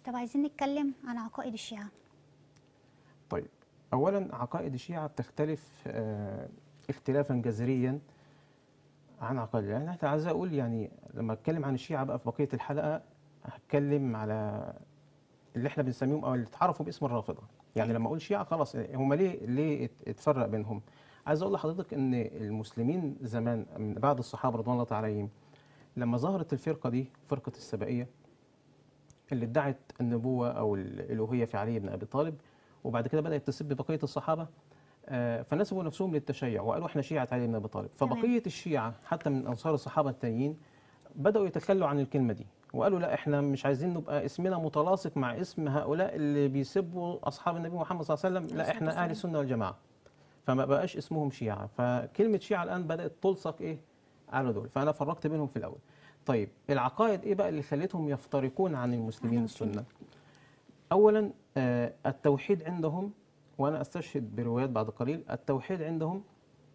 طب عايزين نتكلم عن عقائد الشيعة طيب اولا عقائد الشيعه بتختلف آه، اختلافا جذريا عن عقائد يعني انا عايز اقول يعني لما اتكلم عن الشيعه بقى في بقيه الحلقه هتكلم على اللي احنا بنسميهم او اللي اتعرفوا باسم الرافضه يعني لما اقول شيعه خلاص هم ليه ليه ات- اتفرق بينهم عايز اقول لحضرتك ان المسلمين زمان من بعد الصحابه رضوان الله تعالى عليهم لما ظهرت الفرقه دي فرقه السبائيه اللي ادعت النبوه او الالوهيه في علي بن ابي طالب وبعد كده بدات تسب بقيه الصحابه آه، فنسبوا نفسهم للتشيع وقالوا احنا شيعه علي بن ابي طالب تمام. فبقيه الشيعه حتى من انصار الصحابه التانيين بداوا يتخلوا عن الكلمه دي وقالوا لا احنا مش عايزين نبقى اسمنا متلاصق مع اسم هؤلاء اللي بيسبوا اصحاب النبي محمد صلى الله عليه وسلم لا عليه احنا الصلاة اهل السنه والجماعه فما بقاش اسمهم شيعه فكلمه شيعه الان بدات تلصق ايه على دول فانا فرقت بينهم في الاول طيب العقائد ايه بقى اللي خلتهم يفترقون عن المسلمين عن المسلمين. السنه اولا آه، التوحيد عندهم وانا استشهد بروايات بعد قليل التوحيد عندهم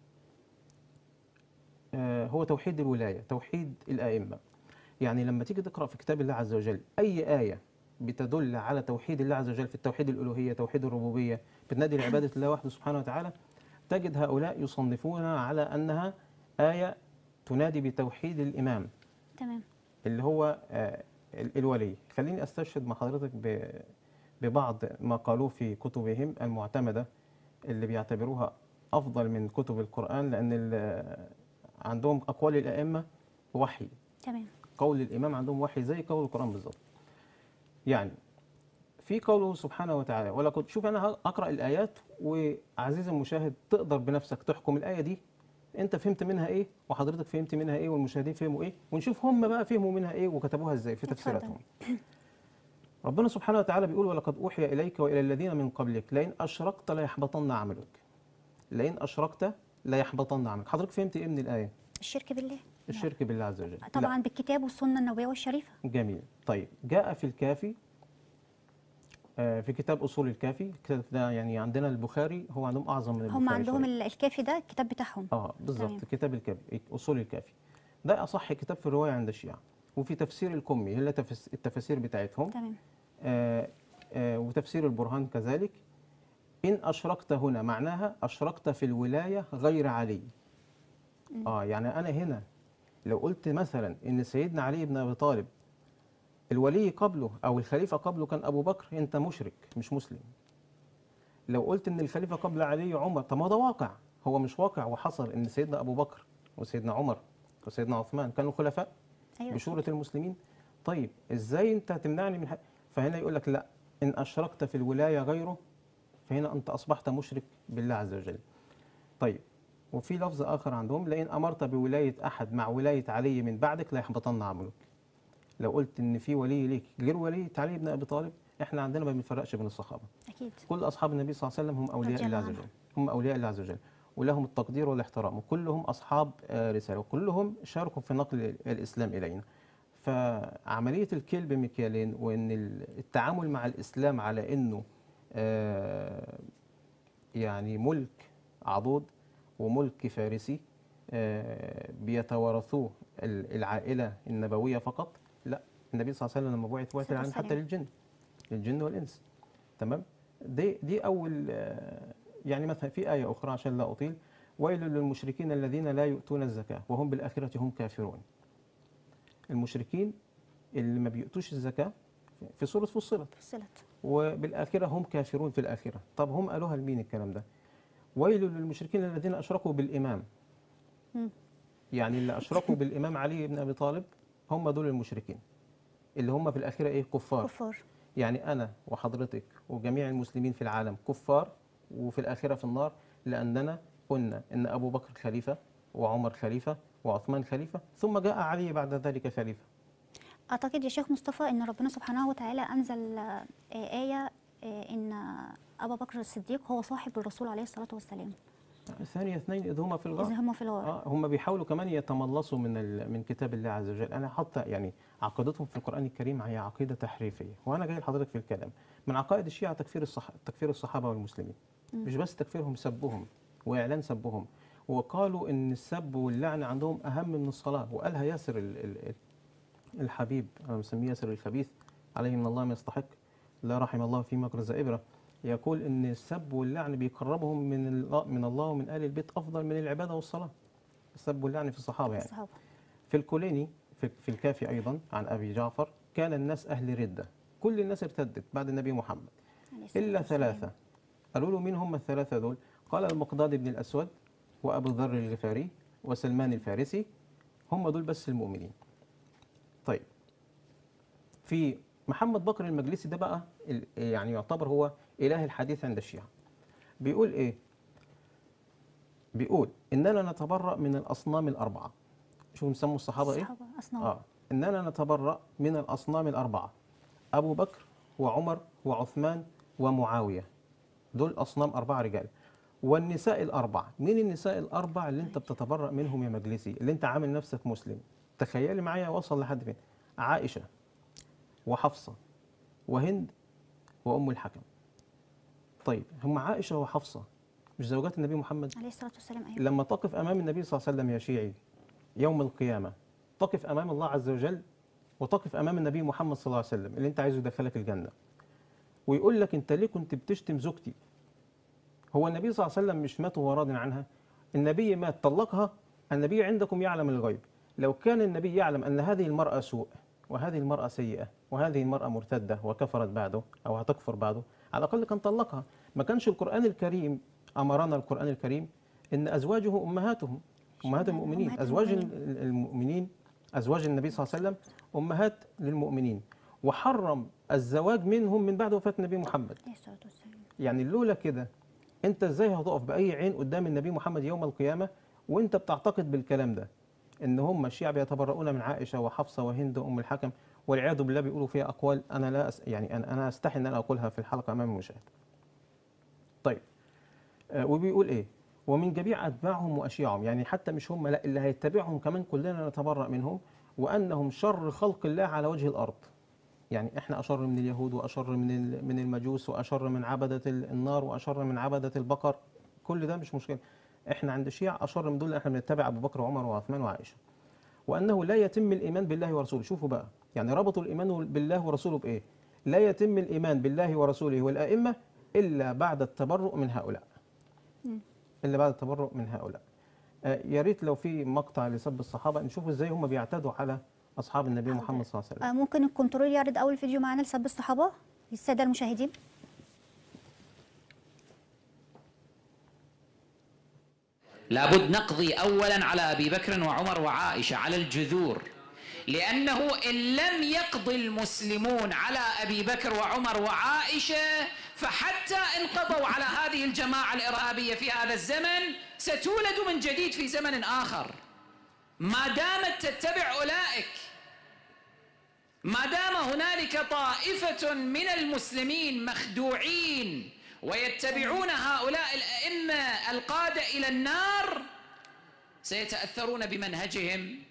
آه، هو توحيد الولايه توحيد الائمه يعني لما تيجي تقرا في كتاب الله عز وجل اي ايه بتدل على توحيد الله عز وجل في التوحيد الالوهيه توحيد الربوبيه بتنادي لعباده الله وحده سبحانه وتعالى تجد هؤلاء يصنفونها على انها ايه تنادي بتوحيد الامام تمام اللي هو آه، ال- الولي خليني استشهد مع حضرتك ب- ببعض ما قالوه في كتبهم المعتمدة اللي بيعتبروها أفضل من كتب القرآن لأن ال- عندهم أقوال الأئمة وحي تمام قول الإمام عندهم وحي زي قول القرآن بالظبط يعني في قوله سبحانه وتعالى ولقد شوف أنا أقرأ الآيات وعزيزي المشاهد تقدر بنفسك تحكم الآية دي أنت فهمت منها إيه وحضرتك فهمت منها إيه والمشاهدين فهموا إيه ونشوف هم بقى فهموا منها إيه وكتبوها إزاي في اتفضل. تفسيراتهم ربنا سبحانه وتعالى بيقول ولقد أوحي إليك وإلى الذين من قبلك لئن أشركت ليحبطن عملك لئن أشركت ليحبطن عملك حضرتك فهمت إيه من الآية الشرك بالله الشرك بالله عز وجل لا. طبعا بالكتاب والسنة النبوية والشريفة جميل طيب جاء في الكافي آه، في كتاب أصول الكافي الكتاب ده يعني عندنا البخاري هو عندهم أعظم من البخاري هم عندهم شوية. ال- الكافي ده الكتاب بتاعهم اه بالظبط تمام. كتاب الكافي أصول الكافي ده أصح كتاب في الرواية عند الشيعة وفي تفسير الكمي هي تفس- التفاسير بتاعتهم تمام آه، آه، وتفسير البرهان كذلك إن أشركت هنا معناها أشركت في الولاية غير علي آه يعني أنا هنا لو قلت مثلا إن سيدنا علي بن أبي طالب الولي قبله أو الخليفة قبله كان أبو بكر أنت مشرك مش مسلم لو قلت إن الخليفة قبل علي عمر طب ما ده واقع هو مش واقع وحصل إن سيدنا أبو بكر وسيدنا عمر وسيدنا عثمان كانوا خلفاء ايوه بشورة المسلمين طيب ازاي انت هتمنعني من حق فهنا يقول لك لا ان اشركت في الولايه غيره فهنا انت اصبحت مشرك بالله عز وجل طيب وفي لفظ اخر عندهم لئن امرت بولايه احد مع ولايه علي من بعدك لا يحبطن عملك لو قلت ان في ولي ليك غير وليه علي بن ابي طالب احنا عندنا ما بنفرقش بين الصحابه اكيد كل اصحاب النبي صلى الله عليه وسلم هم اولياء رضي الله الله عز عنهم. وجل هم اولياء الله عز وجل ولهم التقدير والاحترام وكلهم اصحاب آه، رساله وكلهم شاركوا في نقل الاسلام الينا فعمليه الكيل بمكيالين وان ال- التعامل مع الاسلام على انه آه، يعني ملك عضوض وملك فارسي آه، بيتوارثوه ال- العائله النبويه فقط لا النبي صلى الله عليه وسلم لما بعث بعث الصلاة العالم حتى والسلام. للجن للجن والانس تمام دي دي اول آه، يعني مثلا في ايه اخرى عشان لا اطيل ويل للمشركين الذين لا يؤتون الزكاه وهم بالاخره هم كافرون المشركين اللي ما بيؤتوش الزكاه في سوره فصلت فصلت وبالآخرة هم كافرون في الآخرة طب هم قالوها لمين الكلام ده ويل للمشركين الذين أشركوا بالإمام مم. يعني اللي أشركوا بالإمام علي بن أبي طالب هم دول المشركين اللي هم في الآخرة إيه كفار كفار يعني أنا وحضرتك وجميع المسلمين في العالم كفار وفي الآخرة في النار لأننا قلنا إن أبو بكر خليفة وعمر خليفة وعثمان خليفة ثم جاء علي بعد ذلك خليفة اعتقد يا شيخ مصطفى ان ربنا سبحانه وتعالى انزل آه، ايه آه، ان ابا بكر الصديق هو صاحب الرسول عليه الصلاه والسلام ثانية اثنين إذ هما في الغار اذا هم في الغار اه هم بيحاولوا كمان يتملصوا من ال- من كتاب الله عز وجل انا حتى يعني عقيدتهم في القران الكريم هي عقيده تحريفيه وانا جاي لحضرتك في الكلام من عقائد الشيعه تكفير الصح... تكفير الصحابه والمسلمين مش بس تكفيرهم سبهم واعلان سبهم وقالوا ان السب واللعن عندهم اهم من الصلاه وقالها ياسر ال... ال... ال- الحبيب انا مسميه ياسر الخبيث عليه من الله ما يستحق لا رحم الله في مكر زائبرة يقول ان السب واللعن بيقربهم من الله من الله ومن ال البيت افضل من العباده والصلاه السب واللعن في الصحابه يعني الصحابة في الكوليني في, في الكافي ايضا عن ابي جعفر كان الناس اهل رده كل الناس ارتدت بعد النبي محمد عليه الصلاة الا والسلام. ثلاثه قالوا له مين هم الثلاثه دول قال المقداد بن الاسود وابو ذر الغفاري وسلمان الفارسي هم دول بس المؤمنين طيب في محمد بكر المجلسي ده بقى ال- يعني يعتبر هو اله الحديث عند الشيعه بيقول ايه بيقول اننا نتبرأ من الاصنام الاربعه شوفوا مسموا الصحابه ايه الصحابة أصنام اه اننا نتبرأ من الاصنام الاربعه ابو بكر وعمر وعثمان ومعاويه دول اصنام اربعه رجال والنساء الاربع مين النساء الاربع اللي انت بتتبرأ منهم يا مجلسي اللي انت عامل نفسك مسلم تخيلي معايا وصل لحد فين عائشه وحفصه وهند وام الحكم طيب هم عائشه وحفصه مش زوجات النبي محمد عليه الصلاة والسلام أيوة لما تقف امام النبي صلى الله عليه وسلم يا شيعي يوم القيامه تقف امام الله عز وجل وتقف امام النبي محمد صلى الله عليه وسلم اللي انت عايزه يدخلك الجنه ويقول لك انت ليه كنت بتشتم زوجتي هو النبي صلى الله عليه وسلم مش مات وهو راض عنها النبي مات طلقها النبي عندكم يعلم الغيب لو كان النبي يعلم ان هذه المراه سوء وهذه المراه سيئه وهذه المراه مرتده وكفرت بعده او هتكفر بعده على الاقل كان طلقها ما كانش القران الكريم امرنا القران الكريم ان ازواجه امهاتهم امهات المؤمنين أمهات ازواج المؤمنين. المؤمنين ازواج النبي صلى الله عليه وسلم امهات للمؤمنين وحرم الزواج منهم من بعد وفاه النبي محمد عليه الصلاة والسلام يعني لولا كده انت ازاي هتقف باي عين قدام النبي محمد يوم القيامه وانت بتعتقد بالكلام ده ان هم الشيعة بيتبرؤون من عائشه وحفصه وهند وام الحكم والعياذ بالله بيقولوا فيها اقوال انا لا أس يعني انا انا استحي ان انا اقولها في الحلقه امام المشاهد. طيب آه وبيقول ايه؟ ومن جميع اتباعهم واشياعهم يعني حتى مش هم لا اللي هيتبعهم كمان كلنا نتبرأ منهم وانهم شر خلق الله على وجه الارض. يعني احنا اشر من اليهود واشر من ال- من المجوس واشر من عبده ال- النار واشر من عبده البقر كل ده مش مشكله احنا عند الشيعة اشر من دول احنا بنتبع ابو بكر وعمر وعثمان وعائشه وانه لا يتم الايمان بالله ورسوله شوفوا بقى يعني ربطوا الايمان بالله ورسوله بايه لا يتم الايمان بالله ورسوله والائمه الا بعد التبرؤ من هؤلاء مم. الا بعد التبرؤ من هؤلاء آه، يا ريت لو في مقطع لسب الصحابه نشوف ازاي هم بيعتدوا على اصحاب النبي حاضر. محمد صلى الله عليه وسلم آه ممكن الكنترول يعرض أول فيديو معانا لسب الصحابة للسادة المشاهدين لابد نقضي اولا على ابي بكر وعمر وعائشه على الجذور لانه ان لم يقضي المسلمون على ابي بكر وعمر وعائشه فحتى ان قضوا على هذه الجماعه الارهابيه في هذا الزمن ستولد من جديد في زمن اخر ما دامت تتبع اولئك ما دام هنالك طائفة من المسلمين مخدوعين ويتبعون هؤلاء الأئمة القادة إلى النار سيتأثرون بمنهجهم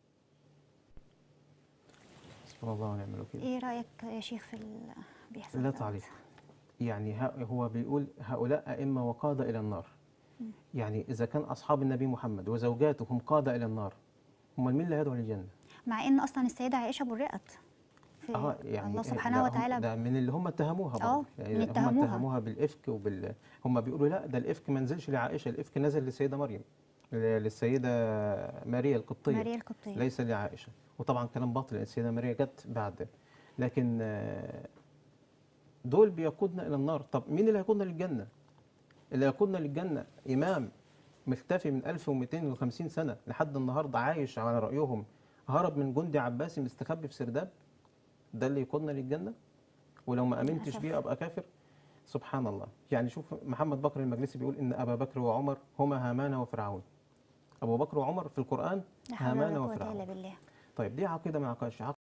حسبنا الله ونعم الوكيل إيه رأيك يا شيخ في ال- بيحصل لا دوت؟ تعليق يعني ها- هو بيقول هؤلاء أئمة وقادة إلى النار يعني إذا كان أصحاب النبي محمد وزوجاته هم قادة إلى النار هم مين اللي هيدعو للجنة؟ مع إن أصلا السيدة عائشة برئت في اه يعني الله إيه، سبحانه ده هم- وتعالى ده من اللي هم اتهموها برضه. آه، يعني من هم اتهموها. اتهموها بالإفك وبال هم بيقولوا لا ده الإفك ما نزلش لعائشة الإفك نزل للسيدة مريم للسيدة ماريا القبطية ماريا القبطية ليس لعائشة وطبعا كلام باطل لأن السيدة ماريا جت بعد لكن آه، دول بيقودنا إلى النار طب مين اللي هيقودنا للجنة اللي هيقودنا للجنة إمام مختفي من 1250 سنة لحد النهاردة عايش على رأيهم هرب من جندي عباسي مستخبي في سرداب ده اللي يقودنا للجنة ولو ما أمنتش للأسف. بيه أبقى كافر سبحان الله يعني شوف محمد بكر المجلسي بيقول إن أبا بكر وعمر هما هامان وفرعون أبو بكر وعمر في القرآن لا حول هامان ولا قوة وفرعون إلا بالله طيب دي عقيدة من عقائد الشيعة